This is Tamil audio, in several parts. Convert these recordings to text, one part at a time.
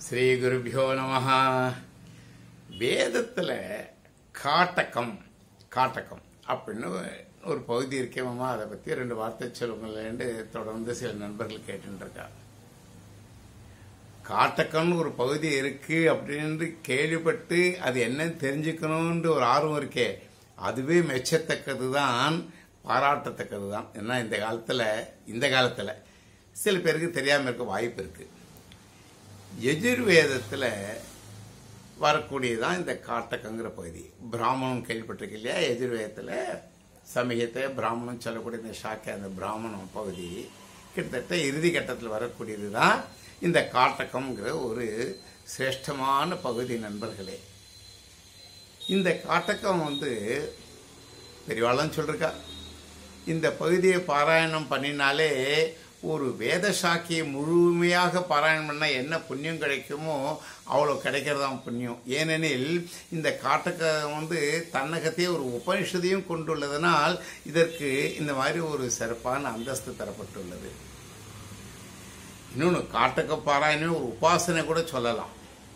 ஸ்ரீ குருபியோ நம வேதத்தில் காட்டகம் காட்டகம் அப்படின்னு ஒரு பகுதி இருக்கேமாமா அதை பற்றி ரெண்டு வார்த்தை சொல்லுங்களேன்னு தொடர்ந்து சில நண்பர்கள் கேட்டுட்டு இருக்கா காட்டக்கம்னு ஒரு பகுதி இருக்கு அப்படின்னு கேள்விப்பட்டு அது என்னன்னு தெரிஞ்சுக்கணும்னு ஒரு ஆர்வம் இருக்கே அதுவே மெச்சத்தக்கது தான் பாராட்டத்தக்கது தான் ஏன்னா இந்த காலத்தில் இந்த காலத்தில் சில பேருக்கு தெரியாமல் இருக்க வாய்ப்பு இருக்கு எஜுர்வேதத்தில் வரக்கூடியதான் இந்த காட்டகங்கிற பகுதி பிராமணம் கேள்விப்பட்டிருக்கு இல்லையா எஜுர்வேதத்தில் சமயத்தை பிராமணம் சொல்லக்கூடிய இந்த ஷாக்கை அந்த பிராமணம் பகுதி கிட்டத்தட்ட இறுதி கட்டத்தில் வரக்கூடியது தான் இந்த காட்டகம்ங்கிற ஒரு சிரேஷ்டமான பகுதி நண்பர்களே இந்த காட்டகம் வந்து பெரியவாளும் சொல்லிருக்கா இந்த பகுதியை பாராயணம் பண்ணினாலே ஒரு வேத சாக்கியை முழுமையாக பாராயணம் பண்ணால் என்ன புண்ணியம் கிடைக்குமோ அவ்வளோ கிடைக்கிறதாம் புண்ணியம் ஏனெனில் இந்த காட்டகம் வந்து தன்னகத்தையே ஒரு உபனிஷதையும் கொண்டுள்ளதனால் இதற்கு இந்த மாதிரி ஒரு சிறப்பான அந்தஸ்து தரப்பட்டுள்ளது இன்னொன்று காட்டக பாராயணமே ஒரு உபாசனை கூட சொல்லலாம்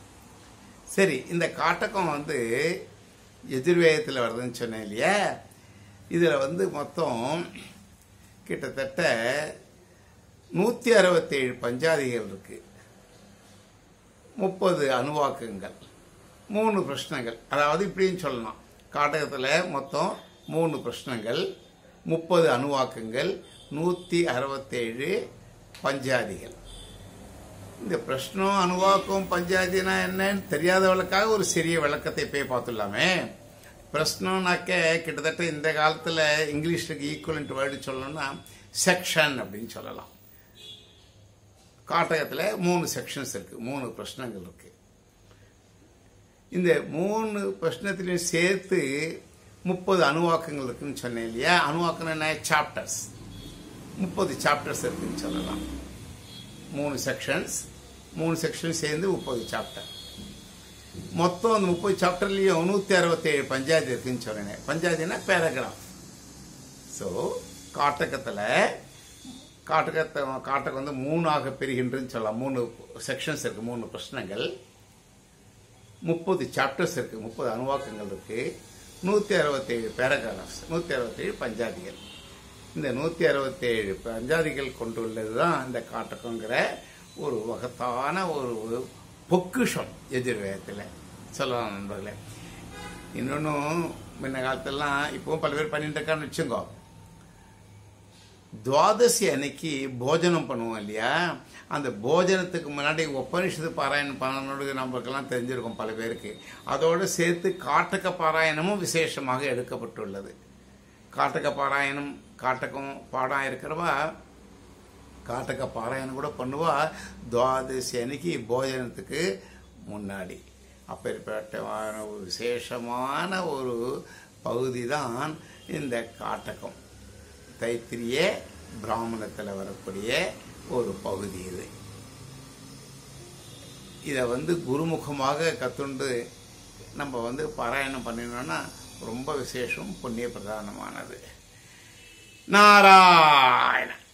சரி இந்த காட்டகம் வந்து எதிர்வேகத்தில் வருதுன்னு சொன்னேன் இல்லையா இதில் வந்து மொத்தம் கிட்டத்தட்ட நூற்றி அறுபத்தேழு பஞ்சாதிகள் இருக்கு முப்பது அணுவாக்கங்கள் மூணு பிரச்சனைகள் அதாவது இப்படின்னு சொல்லலாம் காட்டகத்தில் மொத்தம் மூணு பிரச்சனைகள் முப்பது அணுவாக்கங்கள் நூற்றி அறுபத்தேழு பஞ்சாதிகள் இந்த பிரஷ்னம் அணுவாக்கம் பஞ்சாயத்தினா என்னன்னு தெரியாதவளுக்காக ஒரு சிறிய விளக்கத்தை போய் பார்த்துடலாமே பிரஷ்னம்னாக்க கிட்டத்தட்ட இந்த காலத்தில் இங்கிலீஷுக்கு ஈக்குவலண்ட் வேர்டு சொல்லணும்னா செக்ஷன் அப்படின்னு சொல்லலாம் காட்டகத்தில் மூணு செக்ஷன்ஸ் இருக்கு மூணு பிரச்சனைகள் இருக்கு இந்த மூணு பிரச்சனத்திலையும் சேர்த்து முப்பது அணுவாக்கங்கள் இருக்குன்னு சொன்னேன் இல்லையா அணுவாக்கம் என்ன சாப்டர்ஸ் முப்பது சாப்டர்ஸ் இருக்குன்னு சொல்லலாம் மூணு செக்ஷன்ஸ் மூணு செக்ஷன் சேர்ந்து முப்பது சாப்டர் மொத்தம் அந்த முப்பது சாப்டர்லயும் நூத்தி அறுபத்தேழு பஞ்சாயத்து இருக்குன்னு சொன்னேன் பஞ்சாயத்துனா பேராகிராஃப் ஸோ காட்டகத்தில் காட்டகத்தை காட்டகம் வந்து மூணாக பிரிகின்றன்னு சொல்லலாம் மூணு செக்ஷன்ஸ் இருக்கு மூணு பிரச்சனைகள் முப்பது சாப்டர்ஸ் இருக்கு முப்பது அணுவாக்கங்கள் இருக்கு நூத்தி அறுபத்தேழு பேராகிராஃப்ஸ் நூத்தி அறுபத்தேழு பஞ்சாதிகள் இந்த நூத்தி அறுபத்தேழு பஞ்சாதிகள் கொண்டுள்ளது தான் இந்த காட்டகங்கிற ஒரு வகத்தான ஒரு பொக்குஷம் எதிர்வேகத்தில் சொல்லலாம் நண்பர்களே இன்னொன்றும் முன்ன காலத்திலலாம் இப்பவும் பல பேர் பண்ணிட்டு இருக்கான்னு வச்சுங்கோ துவாதசி அன்னைக்கு போஜனம் பண்ணுவோம் இல்லையா அந்த போஜனத்துக்கு முன்னாடி உபனிஷத்து பாராயணம் பண்ணணுடைய நம்மளுக்கெல்லாம் தெரிஞ்சிருக்கும் பல பேருக்கு அதோடு சேர்த்து காட்டக பாராயணமும் விசேஷமாக எடுக்கப்பட்டுள்ளது காட்டக பாராயணம் காட்டகம் பாடம் இருக்கிறவா காட்டக பாராயணம் கூட பண்ணுவா துவாதசி அன்னைக்கு போஜனத்துக்கு முன்னாடி அப்பேற்பட்டமான ஒரு விசேஷமான ஒரு பகுதி தான் இந்த காட்டகம் தைத்திரிய பிராமணத்தில் வரக்கூடிய ஒரு பகுதி இது இதை வந்து குருமுகமாக கத்துண்டு நம்ம வந்து பாராயணம் பண்ணினோம்னா ரொம்ப விசேஷம் புண்ணிய பிரதானமானது நாராயண